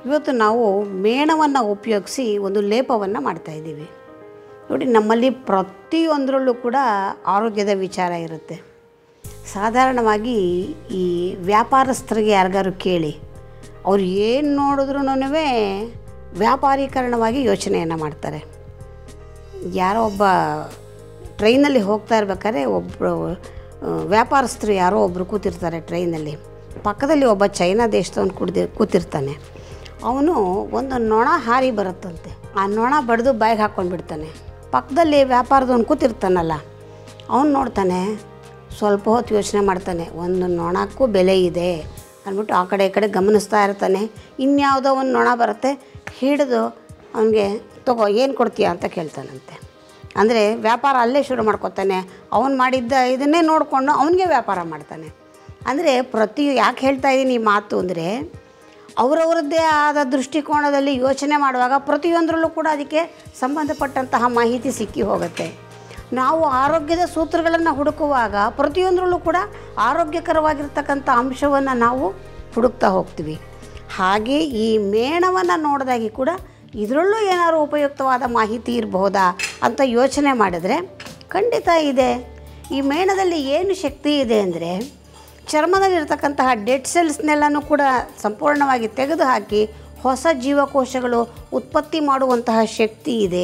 ಇವತ್ತು ನಾವು ಮೇಣವನ್ನು ಉಪಯೋಗಿಸಿ ಒಂದು ಲೇಪವನ್ನು ಮಾಡ್ತಾಯಿದ್ದೀವಿ ನೋಡಿ ನಮ್ಮಲ್ಲಿ ಪ್ರತಿಯೊಂದರಲ್ಲೂ ಕೂಡ ಆರೋಗ್ಯದ ವಿಚಾರ ಇರುತ್ತೆ ಸಾಧಾರಣವಾಗಿ ಈ ವ್ಯಾಪಾರಸ್ಥರಿಗೆ ಯಾರಿಗಾರು ಕೇಳಿ ಅವ್ರು ಏನು ನೋಡಿದ್ರೂ ವ್ಯಾಪಾರೀಕರಣವಾಗಿ ಯೋಚನೆಯನ್ನು ಮಾಡ್ತಾರೆ ಯಾರೋ ಒಬ್ಬ ಟ್ರೈನಲ್ಲಿ ಹೋಗ್ತಾ ಇರ್ಬೇಕಾದ್ರೆ ಒಬ್ಬರು ವ್ಯಾಪಾರಸ್ಥರು ಯಾರೋ ಒಬ್ಬರು ಕೂತಿರ್ತಾರೆ ಟ್ರೈನಲ್ಲಿ ಪಕ್ಕದಲ್ಲಿ ಒಬ್ಬ ಚೈನಾ ದೇಶದವನು ಕುಡ್ದಿ ಕೂತಿರ್ತಾನೆ ಅವನು ಒಂದು ನೊಣ ಹಾರಿ ಬರುತ್ತಂತೆ ಆ ನೊಣ ಬಡಿದು ಬಾಯಿಗೆ ಹಾಕ್ಕೊಂಡು ಬಿಡ್ತಾನೆ ಪಕ್ಕದಲ್ಲಿ ವ್ಯಾಪಾರದವನು ಕೂತಿರ್ತಾನಲ್ಲ ಅವನು ನೋಡ್ತಾನೆ ಸ್ವಲ್ಪ ಹೊತ್ತು ಯೋಚನೆ ಮಾಡ್ತಾನೆ ಒಂದು ನೊಣಕ್ಕೂ ಬೆಲೆ ಇದೆ ಅಂದ್ಬಿಟ್ಟು ಆ ಕಡೆ ಈ ಕಡೆ ಗಮನಿಸ್ತಾ ಇರ್ತಾನೆ ಇನ್ಯಾವುದೋ ಒಂದು ನೊಣ ಬರುತ್ತೆ ಹಿಡಿದು ಅವನಿಗೆ ತಗೋ ಏನು ಕೊಡ್ತೀಯ ಅಂತ ಕೇಳ್ತಾನಂತೆ ಅಂದರೆ ವ್ಯಾಪಾರ ಅಲ್ಲೇ ಶುರು ಮಾಡ್ಕೊತಾನೆ ಅವನು ಮಾಡಿದ್ದ ಇದನ್ನೇ ನೋಡಿಕೊಂಡು ಅವನಿಗೆ ವ್ಯಾಪಾರ ಮಾಡ್ತಾನೆ ಅಂದರೆ ಪ್ರತಿ ಯಾಕೆ ಹೇಳ್ತಾ ಇದ್ದೀನಿ ಈ ಮಾತು ಅಂದರೆ ಅವರವರದ್ದೇ ಆದ ದೃಷ್ಟಿಕೋನದಲ್ಲಿ ಯೋಚನೆ ಮಾಡುವಾಗ ಪ್ರತಿಯೊಂದರಲ್ಲೂ ಕೂಡ ಅದಕ್ಕೆ ಸಂಬಂಧಪಟ್ಟಂತಹ ಮಾಹಿತಿ ಸಿಕ್ಕಿ ಹೋಗುತ್ತೆ ನಾವು ಆರೋಗ್ಯದ ಸೂತ್ರಗಳನ್ನು ಹುಡುಕುವಾಗ ಪ್ರತಿಯೊಂದರಲ್ಲೂ ಕೂಡ ಆರೋಗ್ಯಕರವಾಗಿರ್ತಕ್ಕಂಥ ಅಂಶವನ್ನು ನಾವು ಹುಡುಕ್ತಾ ಹೋಗ್ತೀವಿ ಹಾಗೆ ಈ ಮೇಣವನ್ನು ನೋಡಿದಾಗಿ ಕೂಡ ಇದರಲ್ಲೂ ಏನಾದರೂ ಉಪಯುಕ್ತವಾದ ಮಾಹಿತಿ ಇರಬಹುದಾ ಅಂತ ಯೋಚನೆ ಮಾಡಿದ್ರೆ ಖಂಡಿತ ಇದೆ ಈ ಮೇಣದಲ್ಲಿ ಏನು ಶಕ್ತಿ ಇದೆ ಅಂದರೆ ಚರ್ಮದಲ್ಲಿರ್ತಕ್ಕಂತಹ ಡೆಡ್ ಸೆಲ್ಸ್ನೆಲ್ಲನೂ ಕೂಡ ಸಂಪೂರ್ಣವಾಗಿ ತೆಗೆದುಹಾಕಿ ಹೊಸ ಜೀವಕೋಶಗಳು ಉತ್ಪತ್ತಿ ಮಾಡುವಂತಹ ಶಕ್ತಿ ಇದೆ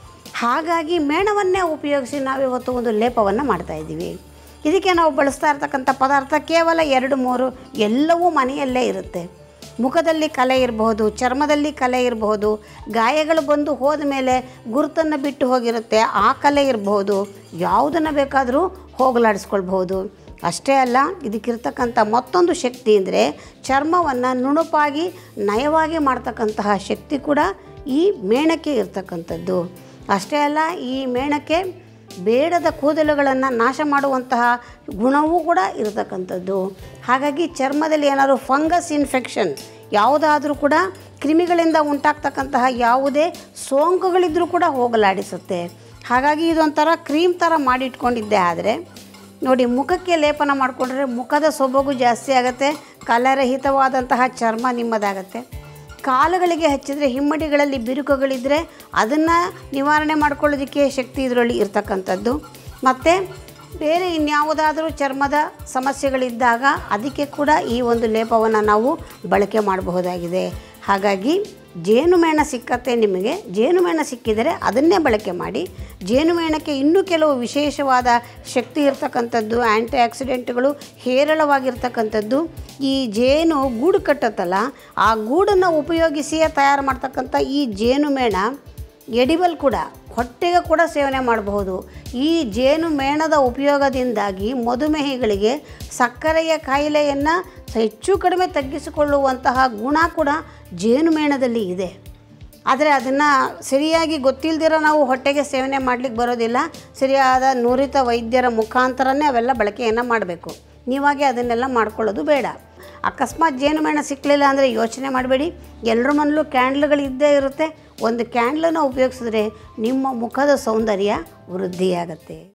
ಹಾಗಾಗಿ ಮೇಣವನ್ನೇ ಉಪಯೋಗಿಸಿ ನಾವಿವತ್ತು ಒಂದು ಲೇಪವನ್ನು ಮಾಡ್ತಾಯಿದ್ದೀವಿ ಇದಕ್ಕೆ ನಾವು ಬಳಸ್ತಾ ಇರ್ತಕ್ಕಂಥ ಪದಾರ್ಥ ಕೇವಲ ಎರಡು ಮೂರು ಎಲ್ಲವೂ ಮನೆಯಲ್ಲೇ ಇರುತ್ತೆ ಮುಖದಲ್ಲಿ ಕಲೆ ಇರಬಹುದು ಚರ್ಮದಲ್ಲಿ ಕಲೆ ಇರಬಹುದು ಗಾಯಗಳು ಬಂದು ಹೋದ ಮೇಲೆ ಗುರುತನ್ನು ಬಿಟ್ಟು ಹೋಗಿರುತ್ತೆ ಆ ಕಲೆ ಇರಬಹುದು ಯಾವುದನ್ನು ಬೇಕಾದರೂ ಹೋಗಲಾಡಿಸ್ಕೊಳ್ಬಹುದು ಅಷ್ಟೇ ಅಲ್ಲ ಇದಕ್ಕಿರ್ತಕ್ಕಂಥ ಮತ್ತೊಂದು ಶಕ್ತಿ ಅಂದರೆ ಚರ್ಮವನ್ನು ನುಣುಪಾಗಿ ನಯವಾಗಿ ಮಾಡ್ತಕ್ಕಂತಹ ಶಕ್ತಿ ಕೂಡ ಈ ಮೇಣಕ್ಕೆ ಇರ್ತಕ್ಕಂಥದ್ದು ಅಷ್ಟೇ ಅಲ್ಲ ಈ ಮೇಣಕ್ಕೆ ಬೇಡದ ಕೂದಲುಗಳನ್ನು ನಾಶ ಮಾಡುವಂತಹ ಗುಣವೂ ಕೂಡ ಇರತಕ್ಕಂಥದ್ದು ಹಾಗಾಗಿ ಚರ್ಮದಲ್ಲಿ ಏನಾದರೂ ಫಂಗಸ್ ಇನ್ಫೆಕ್ಷನ್ ಯಾವುದಾದ್ರೂ ಕೂಡ ಕ್ರಿಮಿಗಳಿಂದ ಉಂಟಾಗ್ತಕ್ಕಂತಹ ಯಾವುದೇ ಸೋಂಕುಗಳಿದ್ದರೂ ಕೂಡ ಹೋಗಲಾಡಿಸುತ್ತೆ ಹಾಗಾಗಿ ಇದೊಂಥರ ಕ್ರೀಮ್ ಥರ ಮಾಡಿಟ್ಕೊಂಡಿದ್ದೆ ಆದರೆ ನೋಡಿ ಮುಖಕ್ಕೆ ಲೇಪನ ಮಾಡಿಕೊಂಡ್ರೆ ಮುಖದ ಸೊಬಗು ಜಾಸ್ತಿ ಆಗುತ್ತೆ ಕಲರಹಿತವಾದಂತಹ ಚರ್ಮ ನಿಮ್ಮದಾಗತ್ತೆ ಕಾಲುಗಳಿಗೆ ಹಚ್ಚಿದರೆ ಹಿಮ್ಮಡಿಗಳಲ್ಲಿ ಬಿರುಕುಗಳಿದ್ದರೆ ಅದನ್ನು ನಿವಾರಣೆ ಮಾಡ್ಕೊಳ್ಳೋದಕ್ಕೆ ಶಕ್ತಿ ಇದರಲ್ಲಿ ಇರ್ತಕ್ಕಂಥದ್ದು ಮತ್ತು ಬೇರೆ ಇನ್ಯಾವುದಾದರೂ ಚರ್ಮದ ಸಮಸ್ಯೆಗಳಿದ್ದಾಗ ಅದಕ್ಕೆ ಕೂಡ ಈ ಒಂದು ಲೇಪವನ್ನು ನಾವು ಬಳಕೆ ಮಾಡಬಹುದಾಗಿದೆ ಹಾಗಾಗಿ ಜೇನುಮೇಣ ಸಿಕ್ಕತ್ತೆ ನಿಮಗೆ ಜೇನುಮೇಣ ಸಿಕ್ಕಿದರೆ ಅದನ್ನೇ ಬಳಕೆ ಮಾಡಿ ಜೇನುಮೇಣಕ್ಕೆ ಇನ್ನೂ ಕೆಲವು ವಿಶೇಷವಾದ ಶಕ್ತಿ ಇರ್ತಕ್ಕಂಥದ್ದು ಆ್ಯಂಟಿ ಆಕ್ಸಿಡೆಂಟ್ಗಳು ಹೇರಳವಾಗಿರ್ತಕ್ಕಂಥದ್ದು ಈ ಜೇನು ಗೂಡು ಕಟ್ಟತ್ತಲ್ಲ ಆ ಗೂಡನ್ನು ಉಪಯೋಗಿಸಿಯೇ ತಯಾರು ಮಾಡ್ತಕ್ಕಂಥ ಈ ಜೇನುಮೇಣ ಎಡಿಬಲ್ ಕೂಡ ಹೊಟ್ಟೆಗೆ ಕೂಡ ಸೇವನೆ ಮಾಡಬಹುದು ಈ ಜೇನು ಮೇಣದ ಉಪಯೋಗದಿಂದಾಗಿ ಮಧುಮೇಹಿಗಳಿಗೆ ಸಕ್ಕರೆಯ ಕಾಯಿಲೆಯನ್ನು ಹೆಚ್ಚು ಕಡಿಮೆ ತಗ್ಗಿಸಿಕೊಳ್ಳುವಂತಹ ಗುಣ ಕೂಡ ಜೇನುಮೇಣದಲ್ಲಿ ಇದೆ ಆದರೆ ಅದನ್ನು ಸರಿಯಾಗಿ ಗೊತ್ತಿಲ್ದಿರ ನಾವು ಹೊಟ್ಟೆಗೆ ಸೇವನೆ ಮಾಡಲಿಕ್ಕೆ ಬರೋದಿಲ್ಲ ಸರಿಯಾದ ನುರಿತ ವೈದ್ಯರ ಮುಖಾಂತರನೇ ಅವೆಲ್ಲ ಬಳಕೆಯನ್ನು ಮಾಡಬೇಕು ನೀವಾಗೆ ಅದನ್ನೆಲ್ಲ ಮಾಡ್ಕೊಳ್ಳೋದು ಬೇಡ ಅಕಸ್ಮಾತ್ ಜೇನುಮೇಣ ಸಿಕ್ಕಲಿಲ್ಲ ಅಂದರೆ ಯೋಚನೆ ಮಾಡಬೇಡಿ ಎಲ್ಲರ ಮನೇಲೂ ಕ್ಯಾಂಡ್ಲ್ಗಳು ಇದ್ದೇ ಇರುತ್ತೆ ಒಂದು ಕ್ಯಾಂಡ್ಲನ್ನು ಉಪಯೋಗಿಸಿದ್ರೆ ನಿಮ್ಮ ಮುಖದ ಸೌಂದರ್ಯ ವೃದ್ಧಿಯಾಗತ್ತೆ